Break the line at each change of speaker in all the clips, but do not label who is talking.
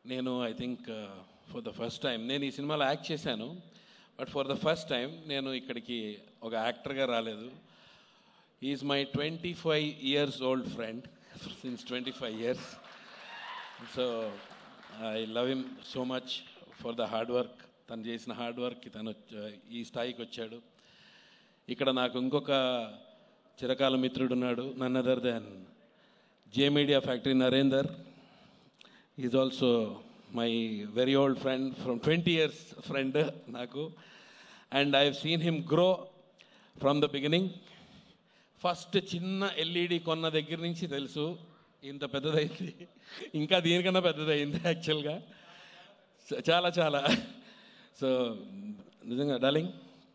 నేను I think for the first time నేను ఈ సినిమాలో యాక్ట్ చేశాను but for the first time నేను ఇక్కడికి ఒక యాక్టర్గా రాలేదు is my twenty five years old friend since twenty five years so I love him so much for the hard work తను చేసిన హార్డ్ వర్క్కి తను వచ్చ- ఈ స్థాయికి వచ్చాడు ఇక్కడ నాకు ఇంకొక చిరకాల మిత్రుడు ఉన్నాడు none other than J media factory Narender is also my very old friend from twenty years friend నాకు and I seen him grow from the beginning first చిన్న ఎల్ఈడి కొన్న దగ్గర నుంచి తెలుసు ఇంత పెద్దదైంది ఇంకా దీనికన్నా పెద్దదైంది యాక్చువల్గా చ- చాలా చాలా సో నిజంగా darling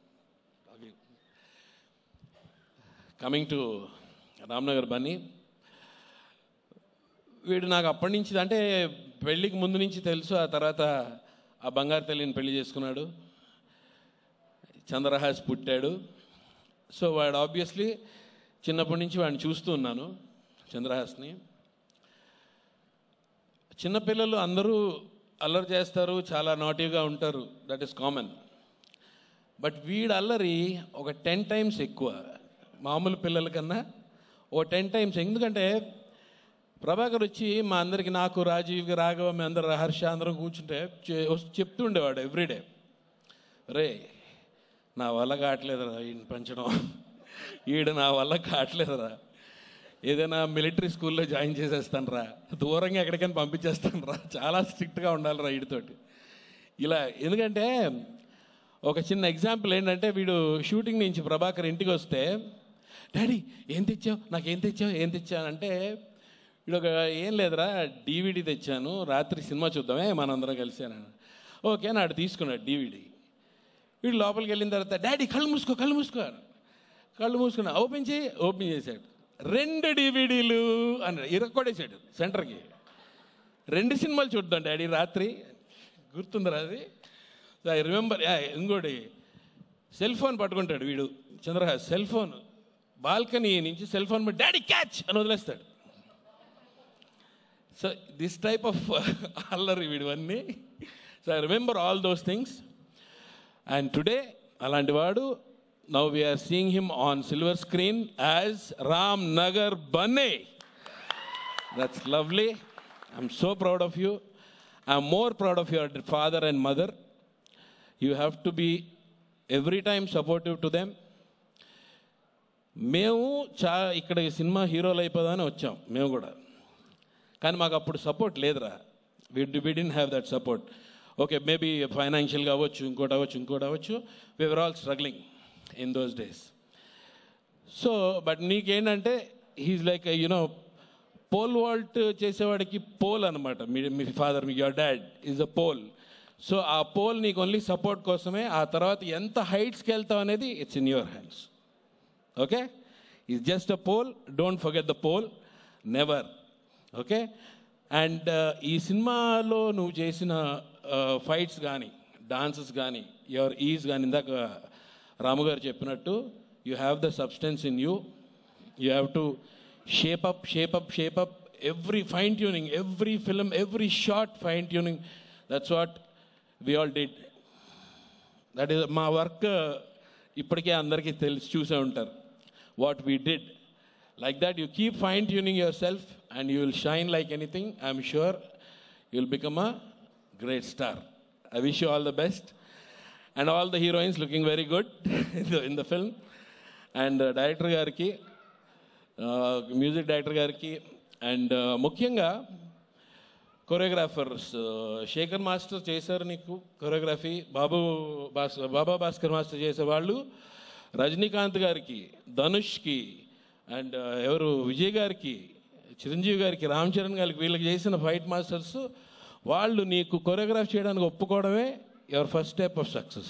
coming to Ramnagar Bunny వీడు నాకు అప్పటి నుంచి అంటే పెళ్ళికి ముందు నుంచి తెలుసు ఆ తర్వాత ఆ బంగారు తల్లిని పెళ్లి చేసుకున్నాడు చంద్రహాస్ పుట్టాడు సో వాడు ఆబ్వియస్లీ చిన్నప్పటి నుంచి వాడిని చూస్తూ ఉన్నాను చంద్రహాస్ని చిన్నపిల్లలు అందరూ అల్లరి చేస్తారు చాలా నాటివ్గా ఉంటారు దట్ ఈస్ కామన్ బట్ వీడు అల్లరి ఒక టెన్ టైమ్స్ ఎక్కువ మామూలు పిల్లల కన్నా ఓ టెన్ టైమ్స్ ఎందుకంటే ప్రభాకర్ వచ్చి మా అందరికి నాకు రాజీవ్ రాఘవ మీ అందరు హర్ష అందరం కూర్చుంటే చె- వస్తు- చెప్తూ ఉండేవాడు ఎవ్రీడే రే నా వల్ల కావట్లేదురా ఈయన పెంచడం ఈడు నా వల్ల కావట్లేదురా ఏదైనా మిలిటరీ స్కూల్లో జాయిన్ చేసేస్తాను రా దూరంగా ఎక్కడికైనా పంపించేస్తాను రా చాలా స్ట్రిక్ట్గా ఉండాలిరా వీడితోటి ఇలా ఎందుకంటే ఒక చిన్న ఎగ్జాంపుల్ ఏంటంటే వీడు షూటింగ్ నుంచి ప్రభాకర్ ఇంటికి వస్తే డాడీ ఏం తెచ్చావు నాకు ఏం తెచ్చావు ఏం తెచ్చావు అంటే వీడు ఒక ఏం లేదురా డీవీడీ తెచ్చాను రాత్రి సినిమా చూద్దామే మనందరం కలిసాను ఓకే నాడు తీసుకున్నాడు డీవీడీ వీడు లోపలికి వెళ్ళిన తర్వాత డాడీ కళ్ళు మూసుకో కళ్ళు మూసుకో అన్నాడు. కళ్ళు మూసుకున్నా ఓపెన్ చేయి ఓపెన్ చేశాడు రెండు డివిడీలు అన్నాడు ఇరక్కొడేశాడు సెంటర్కి రెండు సినిమాలు చూద్దాం డాడీ రాత్రి గుర్తుందిరా అది ఐ రిమెంబర్ ఇంకోటి సెల్ ఫోన్ పట్టుకుంటాడు వీడు చంద్రహాస్ సెల్ ఫోన్ బాల్కనీ నుంచి సెల్ ఫోన్ డాడీ క్యాచ్ అని వదిలేస్తాడు సో దిస్ టైప్ ఆఫ్ అల్లరి వీడివన్నీ so I remember all those things and today అలాంటి వాడు now we're seeing him on silver screen as Ram Nagar Bunny that's lovely I'm so proud of you I'm more proud of your father and mother you have to be every time supportive to them మేము చా ఇక్కడ ఈ cinema హీరోలు అయిపోదామని వచ్చాం మేము కూడా కానీ మాకు అప్పుడు సపోర్ట్ లేదురా we we didn't have that support okay maybe ఫైనాన్షియల్గా అవ్వచ్చు ఇంకోటి అవ్వచ్చు ఇంకోటి అవ్వచ్చు we were all struggling in those days so but నీకేంటంటే he's like you know pole vault చేసేవాడికి పోల్ అనమాట మీ మీ ఫాదర్ మీ your dad is a pole so ఆ పోల్ నీకు ఓన్లీ సపోర్ట్ కోసమే ఆ తర్వాత ఎంత హైట్స్కి వెళ్తావు అనేది it's in your hands okay is just a pole don't forget the pole never okay and ఈ సినిమాలో నువ్వు చేసిన ఫైట్స్ కానీ డాన్సెస్ కానీ యువర్ ఈజ్ కానీ ఇందాక రాము గారు చెప్పినట్టు you have the substance in you you have to shape up shape up shape up every fine tuning every film every shot fine tuning that's what we all did that is మా work ఇప్పటికే అందరికీ తెలిసి చూసే ఉంటారు what we did like that you keep fine tuning yourself and you will shine like anything I'm sure you will become a great star I wish you all the best and all the heroines looking very good in the film and director గారికి music director గారికి and ముఖ్యంగా choreographers Shekhar master చేశారు నీకు choreography బాబు భాస్ Baba Bhaskar master చేసేవాళ్ళు రజనీకాంత్ గారికి ధనుష్కి and ఎవరు విజయ్ గారికి చిరంజీవి గారికి రామ్ చరణ్ గారికి వీళ్ళకి చేసిన ఫైట్ మాస్టర్స్ వాళ్ళు నీకు కొరియోగ్రాఫ్ చేయడానికి ఒప్పుకోవడమే your first step of success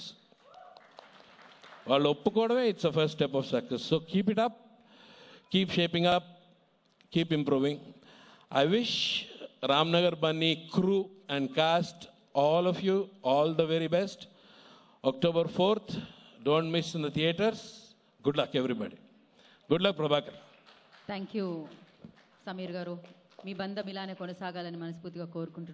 వాళ్ళు ఒప్పుకోవడమే it's a first step of success so keep it up keep shaping up keep improving I wish Ramnagar Bunny crew and cast all of you all the very best October fourth don't miss in the theatres good luck everybody good luck Prabhakar
thank you Sameer garu మీ బంధం ఇలానే కొనసాగాలని మనస్ఫూర్తిగా కోరుకుంటున్నాను